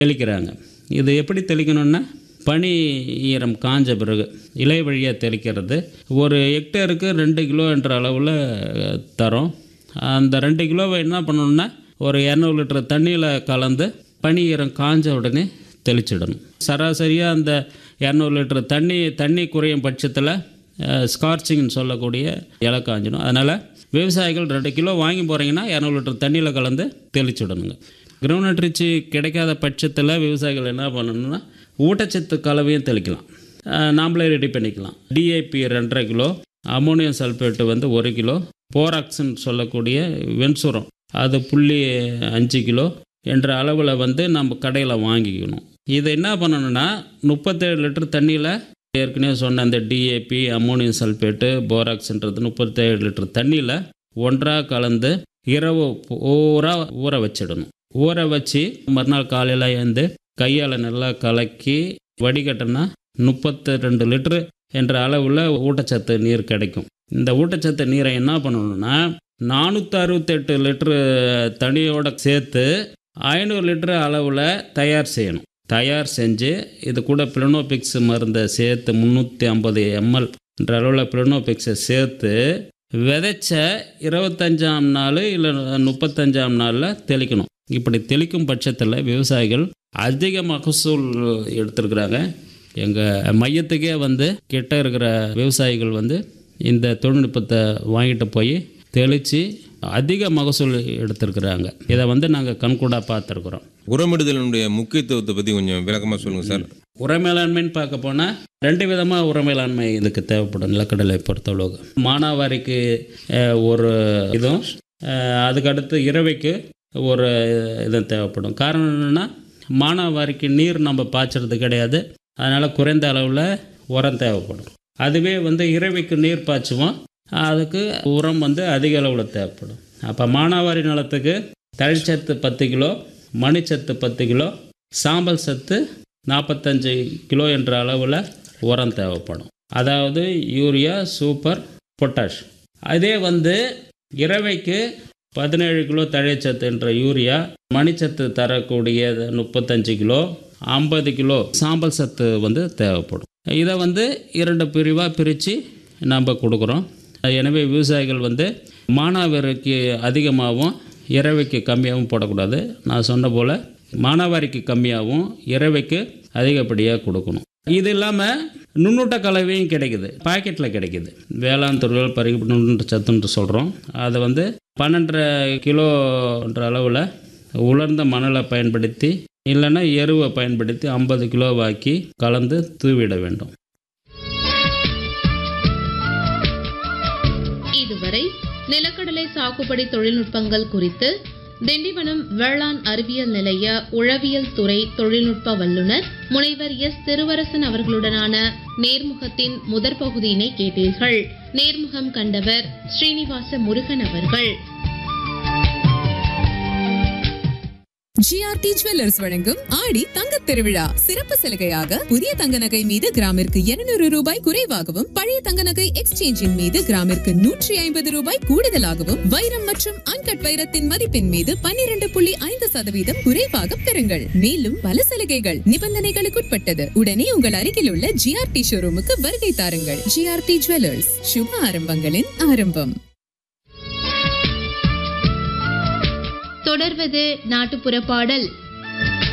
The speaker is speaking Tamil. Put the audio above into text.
தெளிக்கிறாங்க இது எப்படி தெளிக்கணும்னா பனி ஈரம் காஞ்ச பிறகு இலை வழியாக தெளிக்கிறது ஒரு ஹெக்டேருக்கு ரெண்டு கிலோ என்ற அளவில் அஹ், தரோம் அந்த ரெண்டு கிலோவை என்ன பண்ணணும்னா ஒரு இரநூறு லிட்டர் தண்ணியில் கலந்து பனி ஈரம் காஞ்ச உடனே தெளிச்சிடணும் சராசரியாக அந்த இரநூறு லிட்டர் தண்ணி தண்ணி குறையும் பட்சத்தில் ஸ்கார்ச்சிங்னு சொல்லக்கூடிய இலை காஞ்சிடும் அதனால் விவசாயிகள் ரெண்டு கிலோ வாங்கி போகிறீங்கன்னா இரநூறு லிட்டர் தண்ணியில் கலந்து தெளிச்சுடணுங்க கிரவுண்ட் ரிச்சு கிடைக்காத பட்சத்தில் விவசாயிகள் என்ன பண்ணணும்னா ஊட்டச்சத்து கலவையும் தெளிக்கலாம் அஹ் நாமளே ரெடி பண்ணிக்கலாம் டிஏபி ரெண்டரை கிலோ அமோனியம் சல்ஃபேட்டு வந்து ஒரு கிலோ போராக்ஸ்ன்னு சொல்லக்கூடிய வெண்சுரம் அது புள்ளி அஞ்சு கிலோ என்ற அளவில் வந்து நம்ம கடையில் வாங்கிக்கணும் இதை என்ன பண்ணணும்னா முப்பத்தேழு லிட்டர் தண்ணியில் ஏற்கனவே சொன்ன அந்த டிஏபி அமோனியம் சல்ஃபேட்டு போராக்ஸ்ன்றது முப்பத்தேழு லிட்டர் தண்ணியில் ஒன்றாக கலந்து இரவு பூரா ஊற வச்சிடணும் ஊற வச்சு மறுநாள் காலையில் எழுந்து கையால் நல்லா கலக்கி வடிகட்டினா முப்பத்தி ரெண்டு லிட்டரு என்ற அளவில் ஊட்டச்சத்து நீர் கிடைக்கும் இந்த ஊட்டச்சத்து நீரை என்ன பண்ணணும்னா நானூற்றி அறுபத்தெட்டு லிட்டரு தண்ணியோட சேர்த்து ஐநூறு லிட்டரு அளவில் தயார் செய்யணும் தயார் செஞ்சு இது கூட பிளனோபிக்ஸ் மருந்தை சேர்த்து முந்நூற்றி ஐம்பது எம்எல் என்ற அளவில் பிளனோபிக்ஸை சேர்த்து விதைச்ச இருபத்தஞ்சாம் நாள் இல்லை முப்பத்தஞ்சாம் நாளில் தெளிக்கணும் இப்படி தெளிக்கும் பட்சத்தில் விவசாயிகள் அதிக மகசூல் எடுத்திருக்கிறாங்க எங்கள் மையத்துக்கே வந்து கிட்ட இருக்கிற விவசாயிகள் வந்து இந்த தொழில்நுட்பத்தை வாங்கிட்டு போய் தெளித்து அதிக மகசூல் எடுத்திருக்கிறாங்க இதை வந்து நாங்கள் கண்கூடாக பார்த்துருக்குறோம் உரமிடுதலினுடைய முக்கியத்துவத்தை பற்றி கொஞ்சம் விளக்கமாக சொல்லுங்கள் சார் உர மேலாண்மைன்னு பார்க்க போனால் ரெண்டு விதமாக உர மேலாண்மை இதுக்கு தேவைப்படும் நிலக்கடலை பொறுத்தளவுக்கு மானாவாரிக்கு அஹ், ஒரு இதுவும் அஹ், அதுக்கடுத்து இரவைக்கு ஒரு இதுவும் தேவைப்படும் காரணம் என்னென்னா மானாவாரிக்கு நீர் நம்ம பாய்ச்சறது கிடையாது அதனால் குறைந்த அளவில் உரம் தேவைப்படும் அதுவே வந்து இரவைக்கு நீர் பாய்ச்சுவோம் அதுக்கு உரம் வந்து அதிக அளவில் தேவைப்படும் அப்போ மானாவாரி நிலத்துக்கு தழிச்சத்து பத்து கிலோ மணிச்சத்து பத்து கிலோ சாம்பல் சத்து நாற்பத்தஞ்சு கிலோ என்ற அளவில் உரம் தேவைப்படும் அதாவது யூரியா சூப்பர் பொட்டாஷ் அதே வந்து இரவைக்கு பதினேழு கிலோ தழைச்சத்து என்ற யூரியா மணிச்சத்து தரக்கூடிய முப்பத்தஞ்சு கிலோ ஐம்பது கிலோ சாம்பல் சத்து வந்து தேவைப்படும் இதை வந்து இரண்டு பிரிவாக பிரித்து நம்ம கொடுக்குறோம் எனவே விவசாயிகள் வந்து மானாவாரிக்கு அதிகமாகவும் இரவைக்கு கம்மியாகவும் போடக்கூடாது நான் சொன்ன போல் மானாவாரிக்கு கம்மியாகவும் இரவைக்கு அதிகப்படியாக கொடுக்கணும் இது இல்லாமல் நுண்ணூட்ட கலவையும் கிடைக்குது பாக்கெட்டில் கிடைக்குது வேளாண் துறையில் பறிப்பு நுண்ணூட்ட சத்துன்னு சொல்கிறோம் அதை வந்து பன்னெண்டரை கிலோன்ற அளவில் உலர்ந்த மணலை பயன்படுத்தி இல்லைன்னா எருவை பயன்படுத்தி ஐம்பது கிலோவாக்கி கலந்து தூவிட வேண்டும் இதுவரை நிலக்கடலை சாகுபடி தொழில்நுட்பங்கள் குறித்து திண்டிவனம் வேளாண் அறிவியல் நிலைய உழவியல் துறை தொழில்நுட்ப வல்லுநர் முனைவர் எஸ் திருவரசன் அவர்களுடனான நேர்முகத்தின் முதற் பகுதியினை கேட்டீர்கள் நேர்முகம் கண்டவர் ஸ்ரீனிவாச முருகன் அவர்கள் ஜிஆர்டி ஜுவல்லர்ஸ் வழங்கும் ஆடி தங்கத் திருவிழா சிறப்பு சலுகையாக புதிய தங்க நகை மீது கிராமிற்கு 200 ரூபாய் குறைவாகவும் பழைய தங்க நகை எக்ஸ்சேஞ்சின் மீது கிராமிற்கு நூற்றி ஐம்பது ரூபாய் கூடுதலாகவும் வைரம் மற்றும் அன்கட் வைரத்தின் மதிப்பின் மீது 12.5% புள்ளி ஐந்து சதவீதம் குறைவாக பெறுங்கள் மேலும் பல சலுகைகள் நிபந்தனைகளுக்குட்பட்டது உடனே உங்கள் அருகில் உள்ள ஜிஆர்டி ஷோரூமுக்கு வருகை தாருங்கள் ஜிஆர்டி ஜுவல்லர்ஸ் சுப ஆரம்பங்களின் ஆரம்பம் தொடர்வது நாட்டுப்புற பாடல்